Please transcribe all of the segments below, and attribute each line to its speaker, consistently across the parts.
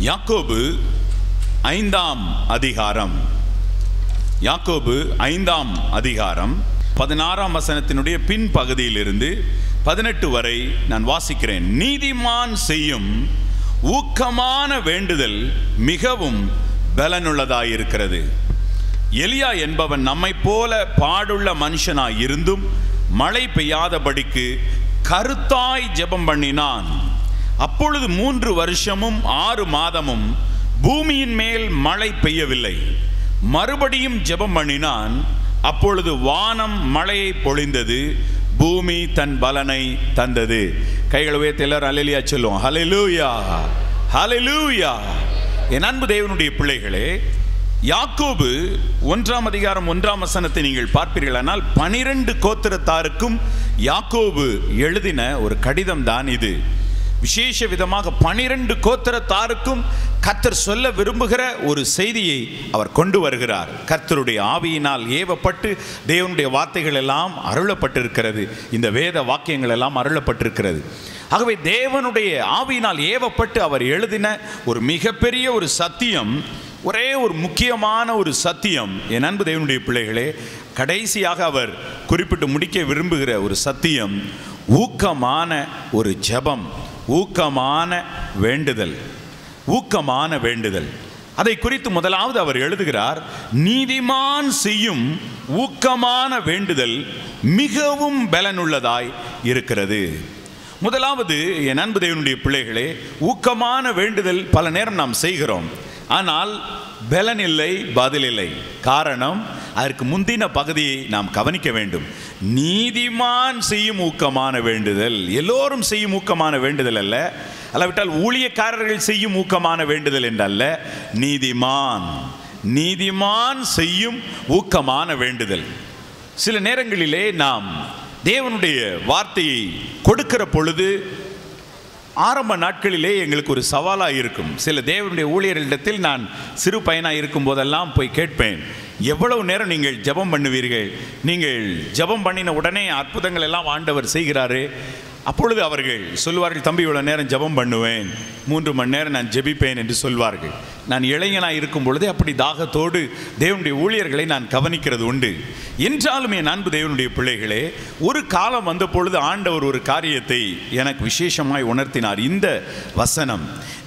Speaker 1: யாக்கோபு ஐந்தாம் அதிகாரம் யாக்கோபு ஐந்தாம் அதிகாரம் பதினாறாம் வசனத்தினுடைய பின் பகுதியிலிருந்து பதினெட்டு வரை நான் வாசிக்கிறேன் நீதிமான் செய்யும் ஊக்கமான வேண்டுதல் மிகவும் பலனுள்ளதாயிருக்கிறது எலியா என்பவன் நம்மைப் போல பாடுள்ள மனுஷனாய் இருந்தும் மழை பெய்யாதபடிக்கு கருத்தாய் ஜெபம் பண்ணினான் அப்பொழுது மூன்று வருஷமும் ஆறு மாதமும் பூமியின் மேல் மழை பெய்யவில்லை மறுபடியும் ஜெபம் பண்ணினான் அப்பொழுது வானம் மழையை பொழிந்தது பூமி தன் பலனை தந்தது கைகளை உயர்த்தி எல்லாரும் அலையிலியா சொல்லுவோம் ஹalleluya ஹalleluya என் அன்பு தேவனுடைய பிள்ளைகளே யாக்கோபு ஒன்றாம் அதிகாரம் ஒன்றாம் வசனத்தை நீங்கள் பார்ப்பீர்களானால் பனிரெண்டு கோத்திரத்தாருக்கும் யாக்கோபு எழுதின ஒரு கடிதம் தான் இது விசேஷ விதமாக பனிரெண்டு கோத்திரத்தாருக்கும் கர்த்தர் சொல்ல விரும்புகிற ஒரு செய்தியை அவர் கொண்டு வருகிறார் கர்த்தருடைய ஆவியினால் ஏவப்பட்டு தேவனுடைய வார்த்தைகள் எல்லாம் அருளப்பட்டிருக்கிறது இந்த வேத வாக்கியங்கள் எல்லாம் அருளப்பட்டிருக்கிறது ஆகவே தேவனுடைய ஆவியினால் ஏவப்பட்டு அவர் எழுதின ஒரு மிகப்பெரிய ஒரு சத்தியம் ஒரே ஒரு முக்கியமான ஒரு சத்தியம் என் அன்பு தேவனுடைய பிள்ளைகளே கடைசியாக அவர் குறிப்பிட்டு முடிக்க விரும்புகிற ஒரு சத்தியம் ஊக்கமான ஒரு ஜெபம் ஊக்கமான வேண்டுதல் ஊக்கமான வேண்டுதல் அதை குறித்து முதலாவது அவர் எழுதுகிறார் நீதிமான் செய்யும் ஊக்கமான வேண்டுதல் மிகவும் பலனுள்ளதாய் இருக்கிறது முதலாவது என் அன்பு தேவனுடைய பிள்ளைகளே ஊக்கமான வேண்டுதல் பல நேரம் நாம் செய்கிறோம் ஆனால் பலன் இல்லை பதில் இல்லை காரணம் அதற்கு முந்தின பகுதியை நாம் கவனிக்க வேண்டும் நீதிமான் செய்யும் ஊக்கமான வேண்டுதல் எல்லோரும் செய்யும் ஊக்கமான வேண்டுதல் அல்ல அல்லாவிட்டால் ஊழியக்காரர்கள் செய்யும் ஊக்கமான வேண்டுதல் என்றல்ல நீதிமான் நீதிமான் செய்யும் ஊக்கமான வேண்டுதல் சில நேரங்களிலே நாம் தேவனுடைய வார்த்தையை கொடுக்கிற பொழுது ஆரம்ப நாட்களிலே எங்களுக்கு ஒரு சவாலாக இருக்கும் சில தேவனுடைய ஊழியர்களிடத்தில் நான் சிறு பையனாக இருக்கும் போதெல்லாம் போய் கேட்பேன் எவ்வளவு நேரம் நீங்கள் ஜெபம் பண்ணுவீர்கள் நீங்கள் ஜெபம் பண்ணின உடனே அற்புதங்கள் எல்லாம் ஆண்டவர் செய்கிறாரு அப்பொழுது அவர்கள் சொல்வார்கள் தம்பி இவ்வளோ நேரம் ஜெபம் பண்ணுவேன் மூன்று மணி நேரம் நான் ஜெபிப்பேன் என்று சொல்வார்கள் நான் இளைஞனாக இருக்கும் பொழுதே அப்படி தாகத்தோடு தேவனுடைய ஊழியர்களை நான் கவனிக்கிறது உண்டு என்றாலும் என் அன்பு தேவனுடைய பிள்ளைகளே ஒரு காலம் வந்த பொழுது ஆண்டவர் ஒரு காரியத்தை எனக்கு விசேஷமாய் உணர்த்தினார் இந்த வசனம்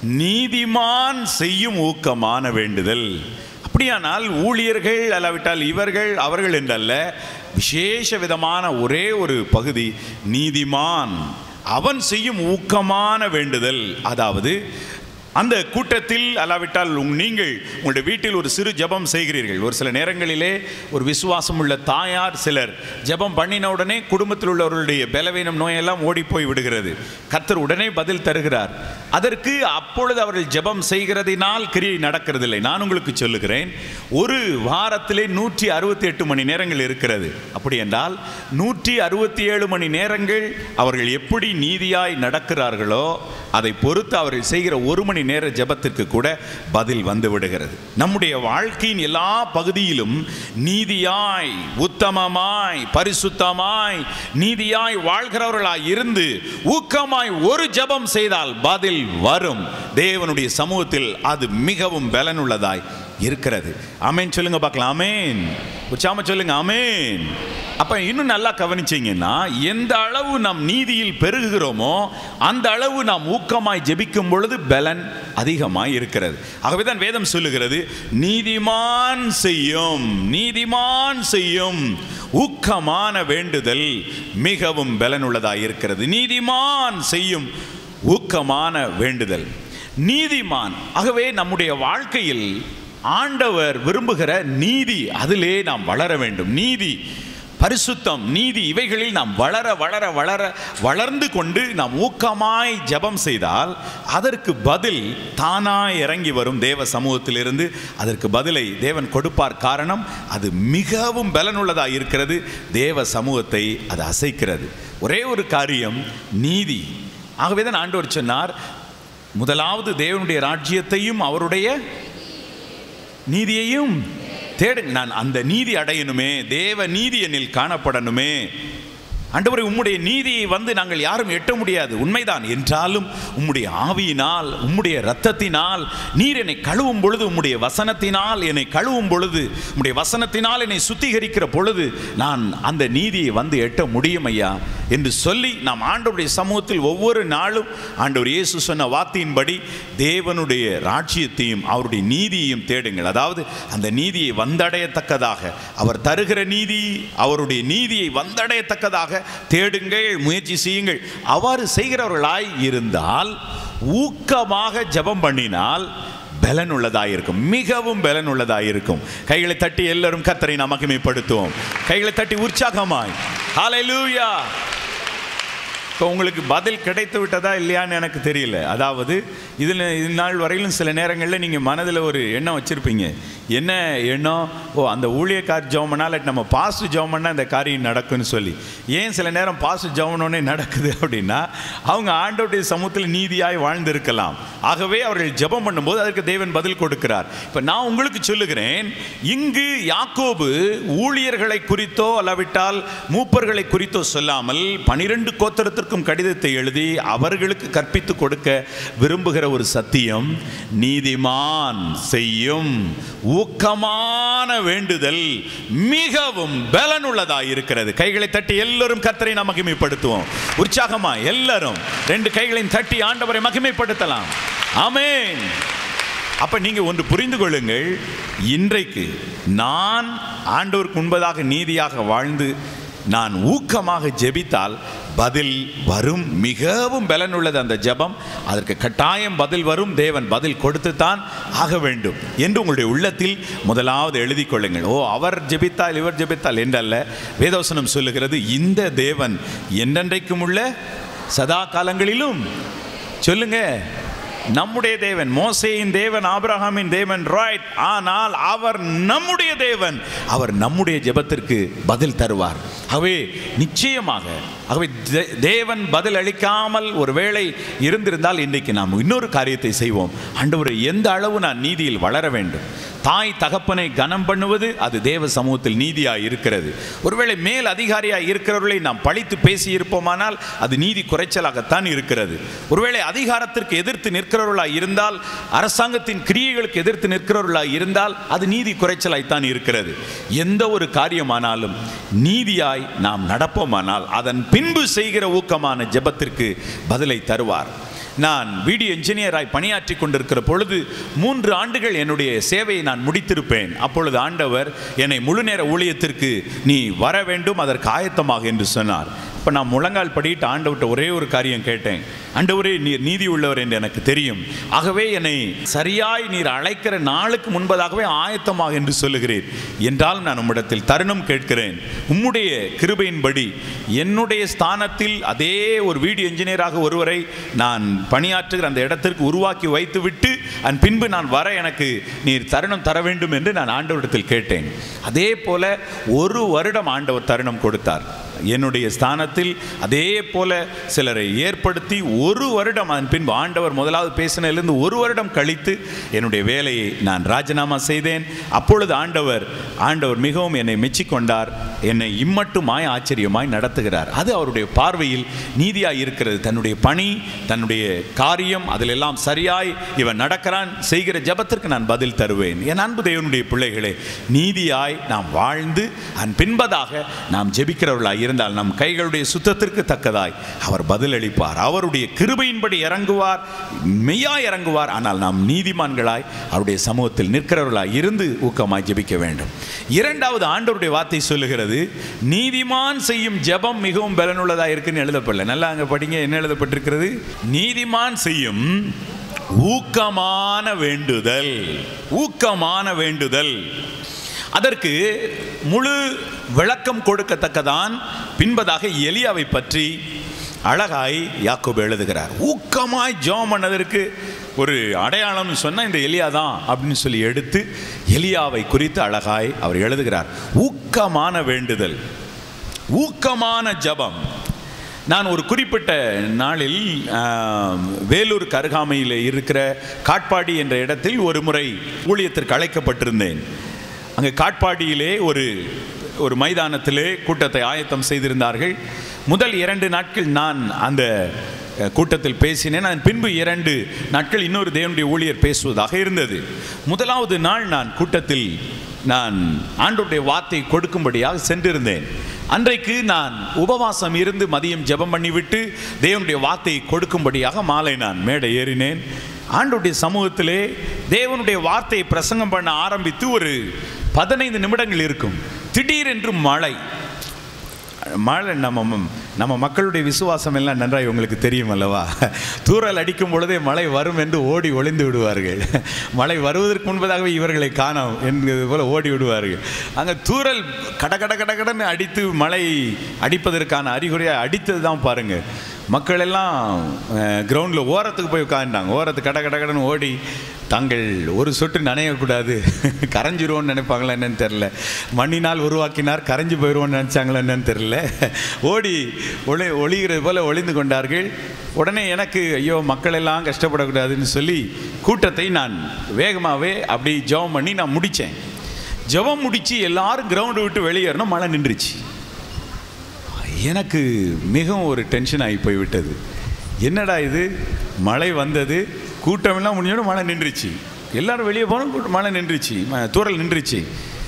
Speaker 1: நீதிமான் செய்யும் ஊக்கமான வேண்டுதல் அப்படியானால் ஊழியர்கள் அல்லாவிட்டால் இவர்கள் அவர்கள் என்றல்ல விசேஷ விதமான ஒரே ஒரு பகுதி நீதிமான் அவன் செய்யும் ஊக்கமான வேண்டுதல் அதாவது அந்த கூட்டத்தில் அல்லாவிட்டால் உங் நீங்கள் உங்களுடைய வீட்டில் ஒரு சிறு ஜெபம் செய்கிறீர்கள் ஒரு சில நேரங்களிலே ஒரு விசுவாசம் உள்ள தாயார் சிலர் ஜெபம் பண்ணின உடனே குடும்பத்தில் உள்ளவர்களுடைய பலவீனம் நோயெல்லாம் ஓடிப்போய் விடுகிறது கர்த்தர் உடனே பதில் தருகிறார் அதற்கு அப்பொழுது அவர்கள் ஜெபம் செய்கிறதினால் கிரியை நடக்கிறதில்லை நான் உங்களுக்கு சொல்லுகிறேன் ஒரு வாரத்திலே நூற்றி அறுபத்தி எட்டு மணி நேரங்கள் இருக்கிறது அப்படி என்றால் நூற்றி அறுபத்தி ஏழு மணி நேரங்கள் அவர்கள் எப்படி நீதியாய் நடக்கிறார்களோ அதை பொறுத்து அவர்கள் செய்கிற ஒரு மணி நேர ஜெபத்திற்கு கூட பதில் வந்து விடுகிறது நம்முடைய வாழ்க்கையின் எல்லா பகுதியிலும் நீதியாய் உத்தமமாய் பரிசுத்தமாய் நீதியாய் வாழ்கிறவர்களாய் இருந்து ஊக்கமாய் ஒரு ஜெபம் செய்தால் பதில் வரும் தேவனுடைய சமூகத்தில் அது மிகவும் பலனுள்ளதாய் இருக்கிறது அமேன் சொல்லுங்க பார்க்கலாம் அமேன் உச்சாம சொல்லுங்க அமேன் அப்ப இன்னும் நல்லா கவனிச்சீங்கன்னா எந்த அளவு நாம் நீதியில் பெருகுகிறோமோ அந்த அளவு நாம் ஊக்கமாய் ஜெபிக்கும் பொழுது பலன் அதிகமாய் இருக்கிறது ஆகவே தான் வேதம் சொல்லுகிறது நீதிமான் செய்யும் நீதிமான் செய்யும் ஊக்கமான வேண்டுதல் மிகவும் பலனுள்ளதாய் இருக்கிறது நீதிமான் செய்யும் ஊக்கமான வேண்டுதல் நீதிமான் ஆகவே நம்முடைய வாழ்க்கையில் ஆண்டவர் விரும்புகிற நீதி அதிலே நாம் வளர வேண்டும் நீதி பரிசுத்தம் நீதி இவைகளில் நாம் வளர வளர வளர வளர்ந்து கொண்டு நாம் ஊக்கமாய் ஜெபம் செய்தால் அதற்கு பதில் தானாய் இறங்கி வரும் தேவ சமூகத்திலிருந்து அதற்கு பதிலை தேவன் கொடுப்பார் காரணம் அது மிகவும் பலனுள்ளதாக இருக்கிறது தேவ சமூகத்தை அது அசைக்கிறது ஒரே ஒரு காரியம் நீதி ஆகவே தான் ஆண்டவர் சொன்னார் முதலாவது தேவனுடைய ராஜ்யத்தையும் அவருடைய நீதியையும் தேடு நான் அந்த நீதி அடையணுமே தேவ நீதி என்னில் காணப்படணுமே ஆண்டவரே உம்முடைய நீதியை வந்து நாங்கள் யாரும் எட்ட முடியாது உண்மைதான் என்றாலும் உம்முடைய ஆவியினால் உம்முடைய இரத்தத்தினால் நீர் என்னை கழுவும் பொழுது உம்முடைய வசனத்தினால் என்னை கழுவும் பொழுது உம்முடைய வசனத்தினால் என்னை சுத்திகரிக்கிற பொழுது நான் அந்த நீதியை வந்து எட்ட முடியும் ஐயா என்று சொல்லி நாம் ஆண்டவருடைய சமூகத்தில் ஒவ்வொரு நாளும் ஆண்டவர் இயேசு சொன்ன வார்த்தையின்படி தேவனுடைய ராஜ்யத்தையும் அவருடைய நீதியையும் தேடுங்கள் அதாவது அந்த நீதியை வந்தடையத்தக்கதாக அவர் தருகிற நீதி அவருடைய நீதியை வந்தடையத்தக்கதாக தேடுங்கள் முயற்சி செய்யுங்கள் அவ்வாறு செய்கிறவர்களாய் இருந்தால் ஊக்கமாக ஜெபம் பண்ணினால் பலன் உள்ளதாயிருக்கும் மிகவும் பலன் உள்ளதாயிருக்கும் கைகளை தட்டி எல்லாரும் கத்தரை நாம் மகிமைப்படுத்துவோம் கைகளை தட்டி உற்சாகமாய் ஹalleluya இப்போ உங்களுக்கு பதில் கிடைத்து விட்டதா இல்லையான்னு எனக்கு தெரியல அதாவது இதில் இது நாள் வரையிலும் சில நேரங்களில் நீங்கள் மனதில் ஒரு எண்ணம் வச்சுருப்பீங்க என்ன எண்ணம் ஓ அந்த ஊழியக்கார் ஜோமனால் நம்ம பாஸ்ட் ஜோமன்னா இந்த காரியம் நடக்கும்னு சொல்லி ஏன் சில நேரம் பாஸ்ட் ஜோமனோடனே நடக்குது அப்படின்னா அவங்க ஆண்டோடைய சமூகத்தில் நீதியாய் வாழ்ந்திருக்கலாம் ஆகவே அவர்கள் ஜெபம் பண்ணும்போது அதற்கு தேவன் பதில் கொடுக்கிறார் இப்போ நான் உங்களுக்கு சொல்லுகிறேன் இங்கு யாக்கோபு ஊழியர்களை குறித்தோ அல்லாவிட்டால் மூப்பர்களை குறித்தோ சொல்லாமல் பனிரெண்டு கோத்திரத்திற்கும் கடிதத்தை எழுதி அவர்களுக்கு கற்பித்து கொடுக்க விரும்புகிற ஒரு சத்தியம் நீதிமான் செய்யும் ஊக்கமான வேண்டுதல் மிகவும் பலனுள்ளதாக இருக்கிறது கைகளை தட்டி எல்லோரும் கத்தரை நாம் மகிமைப்படுத்துவோம் உற்சாகமா எல்லாரும் ரெண்டு கைகளையும் தட்டி ஆண்டவரை மகிமைப்படுத்தலாம் ஆமென் அப்ப நீங்க ஒன்று புரிந்து கொள்ளுங்கள் இன்றைக்கு நான் ஆண்டவருக்கு முன்பதாக நீதியாக வாழ்ந்து நான் ஊக்கமாக ஜெபித்தால் பதில் வரும் மிகவும் பலனுள்ளது அந்த ஜெபம் அதற்கு கட்டாயம் பதில் வரும் தேவன் பதில் கொடுத்து தான் ஆக வேண்டும் என்று உங்களுடைய உள்ளத்தில் முதலாவது எழுதி கொள்ளுங்கள் ஓ அவர் ஜெபித்தால் இவர் ஜெபித்தால் என்றல்ல வேதவசனம் சொல்லுகிறது இந்த தேவன் என்றென்றைக்கும் உள்ள சதா காலங்களிலும் சொல்லுங்க நம்முடைய தேவன் மோசேயின் தேவன் ஆபிரகாமின் தேவன் ரைட் ஆனால் அவர் நம்முடைய தேவன் அவர் நம்முடைய ஜெபத்திற்கு பதில் தருவார் ஆகவே நிச்சயமாக ஆகவே தே- தேவன் பதில் அளிக்காமல் ஒரு வேளை இருந்திருந்தால் இன்றைக்கு நாம் இன்னொரு காரியத்தை செய்வோம் ஆண்டவரை எந்த அளவு நான் நீதியில் வளர வேண்டும் தாய் தகப்பனை கனம் பண்ணுவது அது தேவ சமூகத்தில் நீதியாய் இருக்கிறது ஒருவேளை மேல் அதிகாரியாய் இருக்கிறவர்களை நாம் பழித்து பேசி இருப்போமானால் அது நீதி குறைச்சலாகத்தான் இருக்கிறது ஒருவேளை அதிகாரத்திற்கு எதிர்த்து நிற்கிறவர்களாய் இருந்தால் அரசாங்கத்தின் கிரியைகளுக்கு எதிர்த்து நிற்கிறவர்களாய் இருந்தால் அது நீதி குறைச்சலாய்த்தான் இருக்கிறது எந்த ஒரு காரியமானாலும் நீதியாய் நாம் நடப்போமானால் அதன் பின்பு செய்கிற ஊக்கமான ஜெபத்திற்கு பதிலை தருவார் நான் வீடியோ இன்ஜினியராய் பணியாற்றி கொண்டிருக்கிற பொழுது மூன்று ஆண்டுகள் என்னுடைய சேவையை நான் முடித்திருப்பேன் அப்பொழுது ஆண்டவர் என்னை முழு நேர ஊழியத்திற்கு நீ வர வேண்டும் அதற்கு ஆயத்தமாக என்று சொன்னார் இப்போ நான் முழங்கால் படிட்டு ஆண்டவர்கிட்ட ஒரே ஒரு காரியம் கேட்டேன் ஆண்டவரே நீர் நீதி உள்ளவர் என்று எனக்கு தெரியும் ஆகவே என்னை சரியாய் நீர் அழைக்கிற நாளுக்கு முன்பதாகவே ஆயத்தமாக என்று சொல்லுகிறீர் என்றாலும் நான் உம்மிடத்தில் தருணம் கேட்கிறேன் உம்முடைய கிருபையின்படி என்னுடைய ஸ்தானத்தில் அதே ஒரு வீடியோ இன்ஜினியராக ஒருவரை நான் பணியாற்றுகிற அந்த இடத்திற்கு உருவாக்கி வைத்துவிட்டு அதன் பின்பு நான் வர எனக்கு நீர் தருணம் தர வேண்டும் என்று நான் ஆண்டவரிடத்தில் கேட்டேன் அதே போல ஒரு வருடம் ஆண்டவர் தருணம் கொடுத்தார் என்னுடைய ஸ்தானத்தில் அதே போல சிலரை ஏற்படுத்தி ஒரு வருடம் அதன் பின்பு ஆண்டவர் முதலாவது பேசினிலிருந்து ஒரு வருடம் கழித்து என்னுடைய வேலையை நான் ராஜினாமா செய்தேன் அப்பொழுது ஆண்டவர் ஆண்டவர் மிகவும் என்னை மெச்சிக்கொண்டார் என்னை இம்மட்டுமாய் ஆச்சரியமாய் நடத்துகிறார் அது அவருடைய பார்வையில் நீதியாய் இருக்கிறது தன்னுடைய பணி தன்னுடைய காரியம் அதிலெல்லாம் சரியாய் இவன் நடக்கிறான் செய்கிற ஜெபத்திற்கு நான் பதில் தருவேன் என் அன்பு தேவனுடைய பிள்ளைகளே நீதியாய் நாம் வாழ்ந்து அதன் பின்பதாக நாம் ஜெபிக்கிறவர்களாய் இருந்தால் நம் கைகளுடைய சுத்தத்திற்கு தக்கதாய் அவர் பதில் அளிப்பார் அவருடைய கிருபையின்படி இறங்குவார் மெய்யாய் இறங்குவார் ஆனால் நாம் நீதிமான்களாய் அவருடைய சமூகத்தில் நிற்கிறவர்களாய் இருந்து ஊக்கமாய் ஜெபிக்க வேண்டும் இரண்டாவது ஆண்டவருடைய வார்த்தை சொல்லுகிறது நீதிமான் செய்யும் ஜெபம் மிகவும் பலனுள்ளதாக இருக்குன்னு எழுதப்படல நல்லா அங்க படிங்க என்ன எழுதப்பட்டிருக்கிறது நீதிமான் செய்யும் ஊக்கமான வேண்டுதல் ஊக்கமான வேண்டுதல் அதற்கு முழு விளக்கம் கொடுக்கத்தக்கதான் பின்பதாக எலியாவை பற்றி அழகாய் யாக்கோபு எழுதுகிறார் ஊக்கமாய் ஜெபம் பண்ணதற்கு ஒரு அடையாளம் சொன்னால் இந்த எலியா தான் அப்படின்னு சொல்லி எடுத்து எலியாவை குறித்து அழகாய் அவர் எழுதுகிறார் ஊக்கமான வேண்டுதல் ஊக்கமான ஜெபம் நான் ஒரு குறிப்பிட்ட நாளில் ஆம், வேலூர் கருகாமையில் இருக்கிற காட்பாடி என்ற இடத்தில் ஒரு முறை ஊழியத்திற்கு அழைக்கப்பட்டிருந்தேன் அங்கே காட்பாடியிலே ஒரு ஒரு மைதானத்திலே கூட்டத்தை ஆயத்தம் செய்திருந்தார்கள் முதல் இரண்டு நாட்கள் நான் அந்த அஹ், கூட்டத்தில் பேசினேன் அதன் பின்பு இரண்டு நாட்கள் இன்னொரு தேவனுடைய ஊழியர் பேசுவதாக இருந்தது முதலாவது நாள் நான் கூட்டத்தில் நான் ஆண்டோடைய வார்த்தை கொடுக்கும்படியாக சென்றிருந்தேன் அன்றைக்கு நான் உபவாசம் இருந்து மதியம் ஜெபம் பண்ணிவிட்டு தேவனுடைய வார்த்தையை கொடுக்கும்படியாக மாலை நான் மேடை ஏறினேன் ஆண்டுடைய சமூகத்திலே தேவனுடைய வார்த்தையை பிரசங்கம் பண்ண ஆரம்பித்து ஒரு பதினைந்து நிமிடங்கள் இருக்கும் திடீரென்று மழை மழை நம்ம ம- நம்ம மக்களுடைய விசுவாசம் எல்லாம் நன்றாய் உங்களுக்கு தெரியும் அல்லவா தூறல் அடிக்கும் பொழுதே மழை வரும் என்று ஓடி ஒளிந்து விடுவார்கள் மழை வருவதற்கு முன்பதாகவே இவர்களை காணோம் என்பது போல ஓடி விடுவார்கள் அங்கே தூறல் கட கட கட கடன்னு அடித்து மழை அடிப்பதற்கான அறிகுறியாக அடித்தது தான் பாருங்கள் மக்கள் எல்லாம் கிரவுண்டில் ஓரத்துக்கு போய் உட்காந்துட்டாங்க ஓரத்து கட கட கடன்னு ஓடி தாங்கள் ஒரு சொட்டு நனையக்கூடாது கரைஞ்சிருவோன்னு நினைப்பாங்களா என்னன்னு தெரில மண்ணினால் உருவாக்கினார் கரைஞ்சு போயிடுவோன்னு நினச்சாங்களா என்னன்னு தெரில ஓடி ஒளி ஒளிகிறது போல ஒளிந்து கொண்டார்கள் உடனே எனக்கு ஐயோ மக்கள் எல்லாம் கஷ்டப்படக்கூடாதுன்னு சொல்லி கூட்டத்தை நான் வேகமாகவே அப்படி ஜெபம் பண்ணி நான் முடித்தேன் ஜெபம் முடித்து எல்லாரும் கிரவுண்டு விட்டு வெளியேறணும் மழை நின்றுச்சு எனக்கு மிகவும் ஒரு டென்ஷன் ஆகி போய்விட்டது என்னடா இது மழை வந்தது கூட்டமெல்லாம் முடிஞ்சோட மழை நின்றுச்சு எல்லாரும் வெளியே போனோம் கூட்டம் மழை நின்றுச்சு ம- தூறல் நின்றுச்சு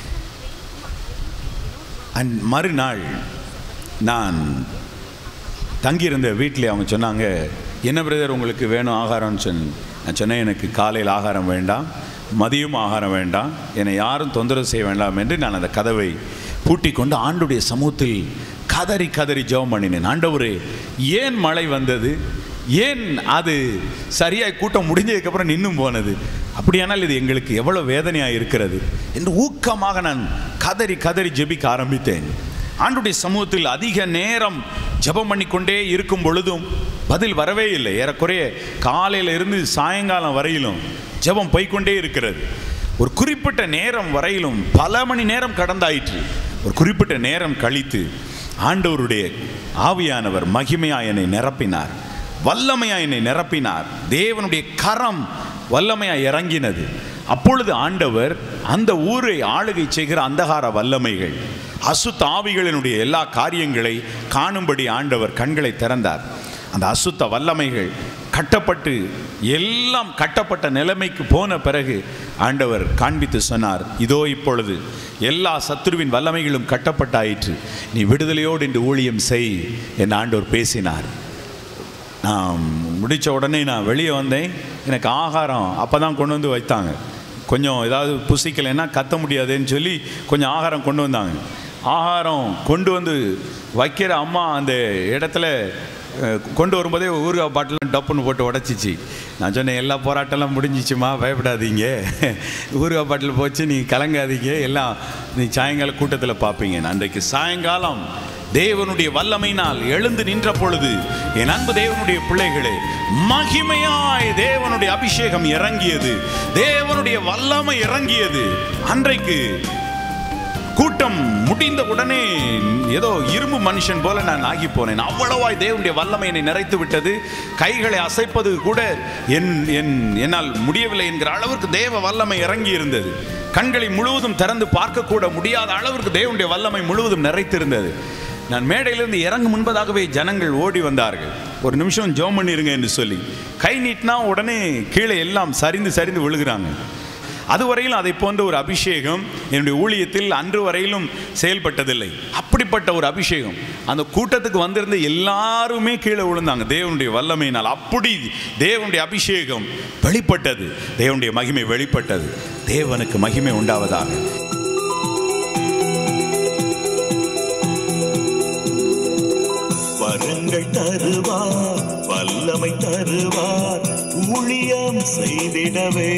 Speaker 1: அண்ட் மறுநாள் நான் தங்கியிருந்த வீட்டில் அவங்க சொன்னாங்க என்ன பிரதர் உங்களுக்கு வேணும் ஆகாரம்னு சொன்ன நான் சொன்னேன் எனக்கு காலையில் ஆகாரம் வேண்டாம் மதியம் ஆகாரம் வேண்டாம் என்னை யாரும் தொந்தரவு செய்ய வேண்டாம் என்று நான் அந்த கதவை பூட்டி கொண்டு ஆண்டுடைய சமூகத்தில் கதறி கதறி ஜெபம் பண்ணினேன் ஆண்டவரே ஏன் மழை வந்தது ஏன் அது சரியாய் கூட்டம் முடிஞ்சதுக்கப்புறம் நின்னும் போனது அப்படியானால் இது எங்களுக்கு எவ்வளோ வேதனையாக இருக்கிறது என்று ஊக்கமாக நான் கதறி கதறி ஜெபிக்க ஆரம்பித்தேன் ஆண்டுடைய சமூகத்தில் அதிக நேரம் ஜெபம் பண்ணிக்கொண்டே இருக்கும் பொழுதும் பதில் வரவே இல்லை ஏறக்குறைய காலையில இருந்து சாயங்காலம் வரையிலும் ஜெபம் போய்க்கொண்டே இருக்கிறது ஒரு குறிப்பிட்ட நேரம் வரையிலும் பல மணி நேரம் கடந்தாயிற்று ஒரு குறிப்பிட்ட நேரம் கழித்து ஆண்டவருடைய ஆவியானவர் மகிமையா என்னை நிரப்பினார் வல்லமையா என்னை நிரப்பினார் தேவனுடைய கரம் வல்லமையா இறங்கினது அப்பொழுது ஆண்டவர் அந்த ஊரை ஆளுகை செய்கிற அந்தகார வல்லமைகள் அசுத்த ஆவிகளினுடைய எல்லா காரியங்களை காணும்படி ஆண்டவர் கண்களை திறந்தார் அந்த அசுத்த வல்லமைகள் கட்டப்பட்டு எல்லாம் கட்டப்பட்ட நிலைமைக்கு போன பிறகு ஆண்டவர் காண்பித்து சொன்னார் இதோ இப்பொழுது எல்லா சத்துருவின் வல்லமைகளும் கட்டப்பட்டாயிற்று நீ விடுதலையோடு இன்று ஊழியம் செய் என் ஆண்டவர் பேசினார் நான் முடித்த உடனே நான் வெளியே வந்தேன் எனக்கு ஆகாரம் அப்போ தான் கொண்டு வந்து வைத்தாங்க கொஞ்சம் ஏதாவது புசிக்கலைன்னா கத்த முடியாதுன்னு சொல்லி கொஞ்சம் ஆகாரம் கொண்டு வந்தாங்க ஆகாரம் கொண்டு வந்து வைக்கிற அம்மா அந்த இடத்துல அஹ், கொண்டு வரும்போதே ஊறுகாய் பாட்டிலாம் டப்புன்னு போட்டு உடச்சிச்சு நான் சொன்னேன் எல்லா போராட்டம்லாம் முடிஞ்சிச்சுமா பயப்படாதீங்க ஊறுகாய் பாட்டில் போச்சு நீ கலங்காதீங்க எல்லாம் நீ சாயங்கால கூட்டத்தில் பார்ப்பீங்க அன்றைக்கு சாயங்காலம் தேவனுடைய வல்லமையினால் எழுந்து நின்ற பொழுது என் அன்பு தேவனுடைய பிள்ளைகளே மகிமையாய் தேவனுடைய அபிஷேகம் இறங்கியது தேவனுடைய வல்லமை இறங்கியது அன்றைக்கு கூட்டம் முடிந்த உடனே ஏதோ இரும்பு மனுஷன் போல நான் ஆகி போனேன் அவ்வளவாய் தேவனுடைய வல்லமை என்னை நிறைத்து விட்டது கைகளை அசைப்பது கூட என் என் என்னால் முடியவில்லை என்கிற அளவிற்கு தேவ வல்லமை இறங்கி இருந்தது கண்களை முழுவதும் திறந்து பார்க்கக்கூட முடியாத அளவிற்கு தேவனுடைய வல்லமை முழுவதும் நிறைத்திருந்தது நான் மேடையிலிருந்து இறங்க முன்பதாகவே ஜனங்கள் ஓடி வந்தார்கள் ஒரு நிமிஷம் ஜோம் பண்ணிருங்க என்று சொல்லி கை நீட்டினா உடனே கீழே எல்லாம் சரிந்து சரிந்து விழுகிறாங்க அதுவரையிலும் அதை போன்ற ஒரு அபிஷேகம் என்னுடைய ஊழியத்தில் அன்று வரையிலும் செயல்பட்டதில்லை அப்படிப்பட்ட ஒரு அபிஷேகம் அந்த கூட்டத்துக்கு வந்திருந்த எல்லாருமே கீழே விழுந்தாங்க தேவனுடைய வல்லமையினால் அப்படி தேவனுடைய அபிஷேகம் வெளிப்பட்டது தேவனுடைய மகிமை வெளிப்பட்டது தேவனுக்கு மகிமை உண்டாவதாக
Speaker 2: வரங்கள் தருவார் வல்லமை தருவார் ஊழியம் செய்திடவே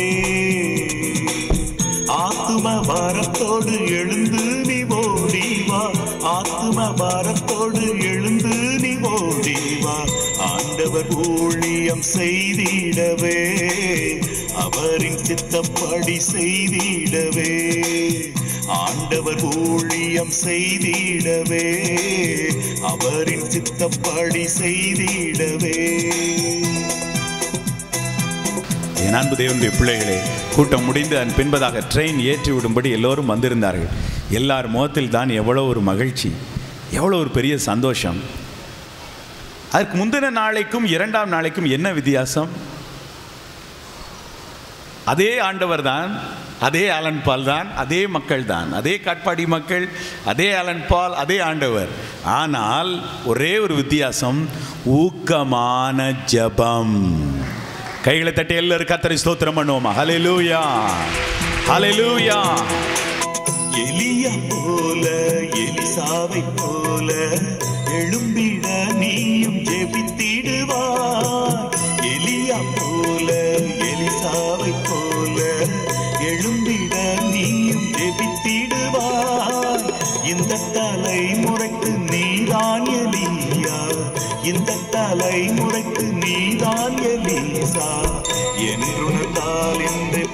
Speaker 2: ஆத்தும பாரத்தோடு எழுந்து நீ ஓடிவா ஆத்தும பாரத்தோடு எழுந்து நீ ஓடிவா ஆண்டவர் ஊழியம் செய்திடவே அவரின் சித்தப்படி செய்திடவே ஆண்டவர் ஊழியம் செய்திடவே அவரின் சித்தப்படி செய்திடவே
Speaker 1: என் அன்பு தேவனுடைய பிள்ளைகளே கூட்டம் முடிந்து அதன் பின்பதாக ட்ரெயின் ஏற்றி விடும்படி எல்லோரும் வந்திருந்தார்கள் எல்லார் முகத்தில் தான் எவ்வளோ ஒரு மகிழ்ச்சி எவ்வளோ ஒரு பெரிய சந்தோஷம் அதற்கு முந்தின நாளைக்கும் இரண்டாம் நாளைக்கும் என்ன வித்தியாசம் அதே ஆண்டவர் தான் அதே ஆலன் பால் தான் அதே மக்கள் தான் அதே காட்பாடி மக்கள் அதே ஆலன் பால் அதே ஆண்டவர் ஆனால் ஒரே ஒரு வித்தியாசம் ஊக்கமான ஜெபம் கைகளை தட்டி எல்லாரும் கத்தரை ஸ்தோத்திரம் பண்ணுவோமா ஹalleluya ஹalleluya
Speaker 2: எலிய போல எலிசாவை போல எழும்பிட நீயும் ஜெபித்திடுவாய் எலியா போல எலிசாவை போல எழும்பிட நீயும் ஜெபித்திடுவாய் இந்த தலைமுறைக்கு நீதான் எலியா இந்த தலைமுறைக்கு நீதான் எலிசா என்றுணர்ந்தால் என்று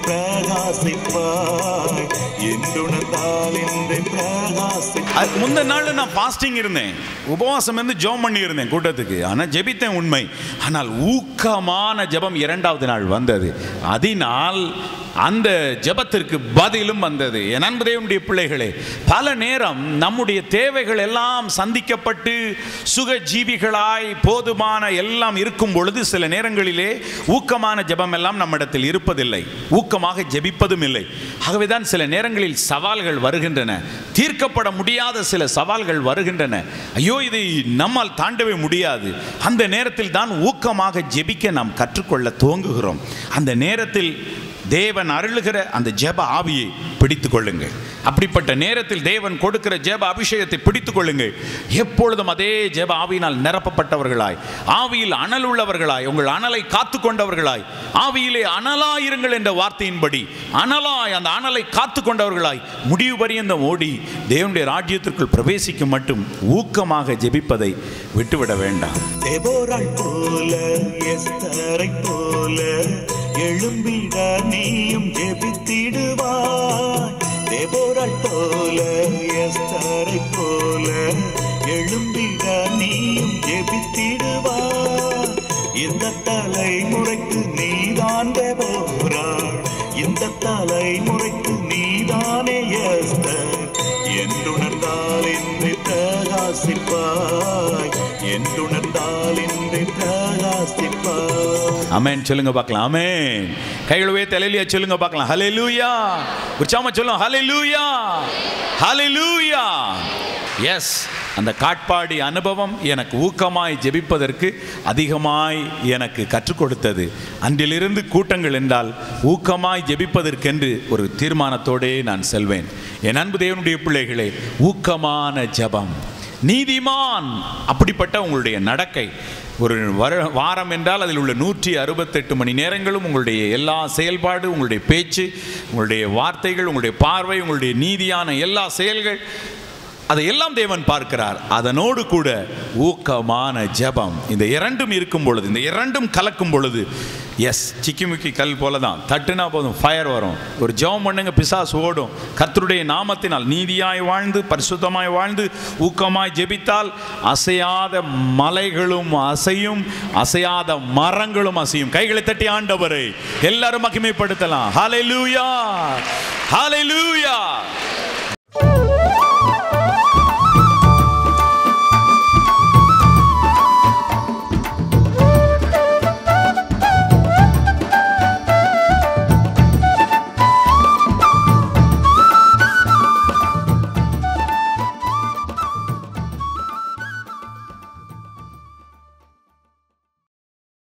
Speaker 2: பிரகாசிப்பாய் என்றுணர்ந்தால் என்று பிரகாசிப்பாய்
Speaker 1: அதுக்கு முந்தின நாள் நான் ஃபாஸ்டிங் இருந்தேன் உபவாசம் இருந்து ஜெபம் பண்ணி இருந்தேன் கூட்டத்துக்கு ஆனால் ஜெபித்தேன் உண்மை ஆனால் ஊக்கமான ஜெபம் இரண்டாவது நாள் வந்தது அதனால் அந்த ஜெபத்திற்கு பதிலும் வந்தது என் அன்பு தேவனுடைய பிள்ளைகளே பல நேரம் நம்முடைய தேவைகள் எல்லாம் சந்திக்கப்பட்டு சுக ஜீவிகளாய் போதுமான எல்லாம் இருக்கும் பொழுது சில நேரங்களிலே ஊக்கமான ஜெபம் எல்லாம் நம்மிடத்தில் இருப்பதில்லை ஊக்கமாக ஜெபிப்பதும் இல்லை ஆகவேதான் சில நேரங்களில் சவால்கள் வருகின்றன தீர்க்கப்பட முடியாத சில சவால்கள் வருகின்றன ஐயோ இதை நம்மால் தாண்டவே முடியாது அந்த நேரத்தில் தான் ஊக்கமாக ஜெபிக்க நாம் கற்றுக்கொள்ள துவங்குகிறோம் அந்த நேரத்தில் தேவன் அருளுகிற அந்த ஜெப ஆவியை பிடித்துக் கொள்ளுங்கள் அப்படிப்பட்ட நேரத்தில் தேவன் கொடுக்கிற ஜெப அபிஷேகத்தை பிடித்துக் கொள்ளுங்கள் எப்பொழுதும் அதே ஜெப ஆவியினால் நிரப்பப்பட்டவர்களாய் ஆவியில் அனல் உள்ளவர்களாய் உங்கள் அனலை காத்து கொண்டவர்களாய் ஆவியிலே அனலாயிருங்கள் என்ற வார்த்தையின்படி அனலாய் அந்த அனலை காத்து கொண்டவர்களாய் முடிவு பரியந்தம் ஓடி தேவனுடைய ராஜ்யத்திற்குள் பிரவேசிக்கும் மட்டும் ஊக்கமாக ஜெபிப்பதை விட்டுவிட வேண்டாம்
Speaker 2: தெபோராள் போல எஸ்தரை போல எழும்பிட நீயும் ஜெபித்திடுவாய் தெபோராள் போல எஸ்தரை போல எழும்பிட நீயும் ஜெபித்திடுவாய் இந்த தலைமுறைக்கு நீதான் தெபோராள் இந்த தலைமுறைக்கு நீதானே எஸ்தர் என்றுணர்ந்தால் என்று பிரகாசிப்பாய் என்றுணர்ந்தால் என்று பிரகாசிப்பாய்
Speaker 1: அமேன் சொல்லுங்க பார்க்கலாம் அமேன் கைகளுவே தலையிலியா சொல்லுங்க பார்க்கலாம் ஹalleluya உற்சாகமா சொல்லுங்க ஹalleluya ஹalleluya எஸ் அந்த காட்பாடி அனுபவம் எனக்கு ஊக்கமாய் ஜெபிப்பதற்கு அதிகமாய் எனக்கு கற்றுக் கொடுத்தது அன்றிலிருந்து கூட்டங்கள் என்றால் ஊக்கமாய் ஜெபிப்பதற்கென்று ஒரு தீர்மானத்தோடே நான் செல்வேன் என் அன்பு தேவனுடைய பிள்ளைகளே ஊக்கமான ஜெபம் நீதிமான் அப்படிப்பட்ட உங்களுடைய நடக்கை ஒரு வர வாரம் என்றால் அதில் உள்ள நூற்றி அறுபத்தெட்டு மணி நேரங்களும் உங்களுடைய எல்லா செயல்பாடு உங்களுடைய பேச்சு உங்களுடைய வார்த்தைகள் உங்களுடைய பார்வை உங்களுடைய நீதியான எல்லா செயல்கள் அதையெல்லாம் தேவன் பார்க்கிறார் அதனோடு கூட ஊக்கமான ஜெபம் இந்த இரண்டும் இருக்கும் பொழுது இந்த இரண்டும் கலக்கும் பொழுது எஸ் சிக்கிமுக்கி கல் போல தான் தட்டுனா போதும் ஃபயர் வரும் ஒரு ஜெபம் பண்ணுங்க பிசாசு ஓடும் கர்த்தருடைய நாமத்தினால் நீதியாய் வாழ்ந்து பரிசுத்தமாய் வாழ்ந்து ஊக்கமாய் ஜெபித்தால் அசையாத மலைகளும் அசையும் அசையாத மரங்களும் அசையும் கைகளை தட்டி ஆண்டவரை எல்லாரும் மகிமைப்படுத்தலாம் ஹalleluya ஹalleluya